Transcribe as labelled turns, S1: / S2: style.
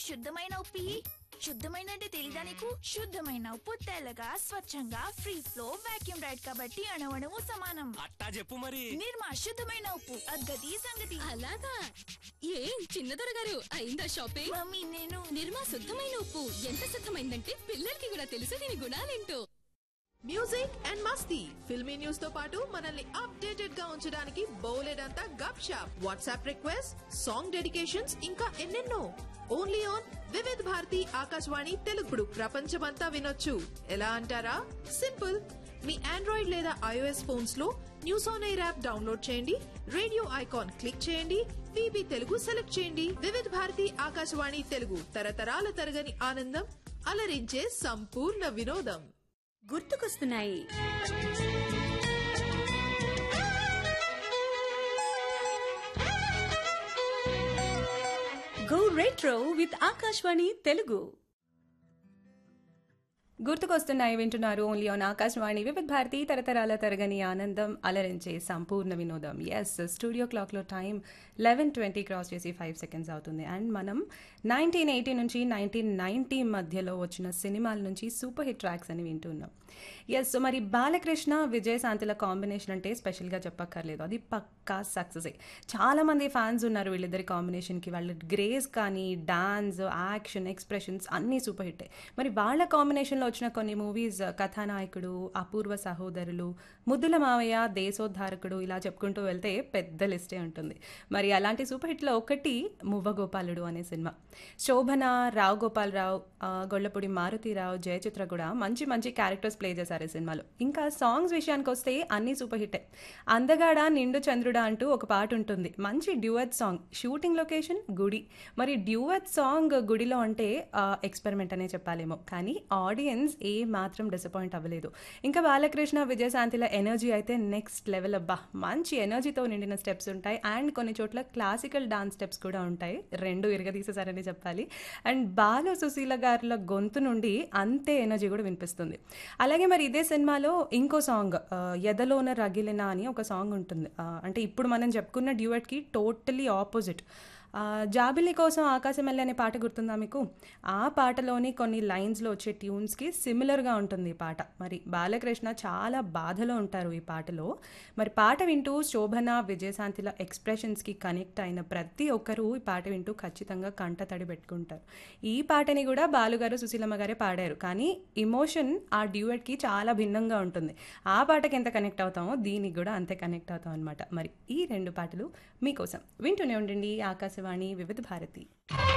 S1: శుద్ధమైన ఉప్పి శుద్ధమైన అంటే తెలీదా నీకు శుద్ధమైన ఉప్పు తెల్లగా స్వచ్ఛంగా ఫ్రీ ఫ్లో వాక్యూమ్ రైడ్ కాబట్టి అణవణము సమానం
S2: అట్టా చెప్పు మరి
S1: నిర్మా శుద్ధమైన ఉప్పు అద్గతి సంగతి
S3: అలాగా ఏం చిన్నదొర గారు అయిందా షాపింగ్
S1: మమ్మీ నేను
S3: నిర్మా శుద్ధమైన ఉప్పు ఎంత శుద్ధమైందంటే పిల్లలకి కూడా తెలుసు దీని గుణాలేంటో
S4: మ్యూజిక్ అండ్ మస్తీ ఫిల్మీ న్యూస్ తో పాటు మనల్ని అప్డేటెడ్ గా ఉంచడానికి బోలెడ్ అంతా గప్ షాప్ వాట్సాప్ రిక్వెస్ట్ సాంగ్ డెడికేషన్స్ ఇంకా ఎన్నెన్నో ఓన్లీ ఆన్ వివిధ్ భారతి ఆకాశవాణి తెలుగుడు ప్రపంచమంతా వినొచ్చు ఎలా అంటారా సింపుల్ మీ ఆండ్రాయిడ్ లేదా ఐఓఎస్ ఫోన్స్ లో news on air app download చేయండి రేడియో ఐకాన్ క్లిక్ చేయండి విబి తెలుగు సెలెక్ట్ చేయండి వివిధ్ భారతి ఆకాశవాణి తెలుగు తరతరాల తరగని ఆనందం అలరించే సంపూర్ణ వినోదం
S5: గుర్తుకొస్తున్నాయి go retro with Akashvani Telugu
S6: గుర్తుకొస్తున్నాయి వింటున్నారు ఓన్లీ ఆన్ ఆకాశవాణి వివిధ భారతి తరతరాల తరగని ఆనందం అలరించే సంపూర్ణ వినోదం ఎస్ స్టూడియో క్లాక్లో టైం లెవెన్ ట్వంటీ క్రాస్ చేసి ఫైవ్ సెకండ్స్ అవుతుంది అండ్ మనం నైన్టీన్ ఎయిటీ నుంచి నైన్టీన్ నైన్టీ మధ్యలో వచ్చిన సినిమాల నుంచి సూపర్ హిట్ ట్రాక్స్ అని వింటున్నాం ఎస్ మరి బాలకృష్ణ విజయశాంతిల కాంబినేషన్ అంటే స్పెషల్గా చెప్పక్కర్లేదు అది పక్కా సక్సెసే చాలామంది ఫ్యాన్స్ ఉన్నారు వీళ్ళిద్దరి కాంబినేషన్కి వాళ్ళ గ్రేస్ కానీ డాన్స్ యాక్షన్ ఎక్స్ప్రెషన్స్ అన్నీ సూపర్ హిట్టే మరి వాళ్ళ కాంబినేషన్లో వచ్చిన కొన్ని మూవీస్ కథానాయకుడు అపూర్వ సహోదరులు ముద్దుల మావయ్య దేశోద్ధారకుడు ఇలా చెప్పుకుంటూ వెళ్తే పెద్ద లిస్టే ఉంటుంది మరి అలాంటి సూపర్ హిట్లో ఒకటి మువ్వగోపాలుడు అనే సినిమా శోభన రావు గోపాలరావు ఆ, గొల్లపూడి మారుతీరావు జయచిత్ర కూడా మంచి మంచి క్యారెక్టర్స్ ప్లే చేశారు ఈ సినిమాలో ఇంకా సాంగ్స్ విషయానికి వస్తే అన్నీ సూపర్ హిట్టే అందగాడ నిండు చంద్రుడా అంటూ ఒక పాట ఉంటుంది మంచి డ్యూయట్ సాంగ్ షూటింగ్ లొకేషన్ గుడి మరి డ్యూయట్ సాంగ్ గుడిలో అంటే ఎక్స్పెరిమెంట్ అనే చెప్పాలేమో కానీ ఆడియన్స్ ఏ మాత్రం డిసప్పాయింట్ అవ్వలేదు ఇంకా బాలకృష్ణ విజయశాంతిల ఎనర్జీ అయితే నెక్స్ట్ లెవెల్ అబ్బా మంచి ఎనర్జీతో నిండిన స్టెప్స్ ఉంటాయి అండ్ కొన్ని చోట్ల క్లాసికల్ డాన్స్ స్టెప్స్ కూడా ఉంటాయి రెండు ఇరగదీసేసారని చెప్పాలి అండ్ బాల సుశీల గారుల గొంతు నుండి అంతే ఎనర్జీ కూడా వినిపిస్తుంది అలాగే మరి ఇదే సినిమాలో ఇంకో సాంగ్ ఆ, ఎదలోన రగిలిన అని ఒక సాంగ్ ఉంటుంది ఆ, అంటే ఇప్పుడు మనం చెప్పుకున్న డ్యూయట్కి టోటలీ ఆపోజిట్ ఆ, జాబిలి కోసం ఆకాశం వెళ్ళి అనే పాట గుర్తుందా మీకు ఆ పాటలోని కొన్ని లైన్స్లో వచ్చే ట్యూన్స్కి సిమిలర్గా ఉంటుంది ఈ పాట మరి బాలకృష్ణ చాలా బాధలో ఉంటారు ఈ పాటలో మరి పాట వింటూ శోభన విజయశాంతిల ఎక్స్ప్రెషన్స్కి కనెక్ట్ అయిన ప్రతి ఒక్కరూ ఈ పాట వింటూ ఖచ్చితంగా కంట తడి పెట్టుకుంటారు ఈ పాటని కూడా బాలుగారు సుశీలమ్మ గారే పాడారు కానీ ఇమోషన్ ఆ డ్యూయట్కి చాలా భిన్నంగా ఉంటుంది ఆ పాటకి ఎంత కనెక్ట్ అవుతామో దీనికి కూడా అంతే కనెక్ట్ అవుతాం అనమాట మరి ఈ రెండు పాటలు మీకోసం వింటూనే ఉండండి ఆకాశవాణి వివిధ భారతి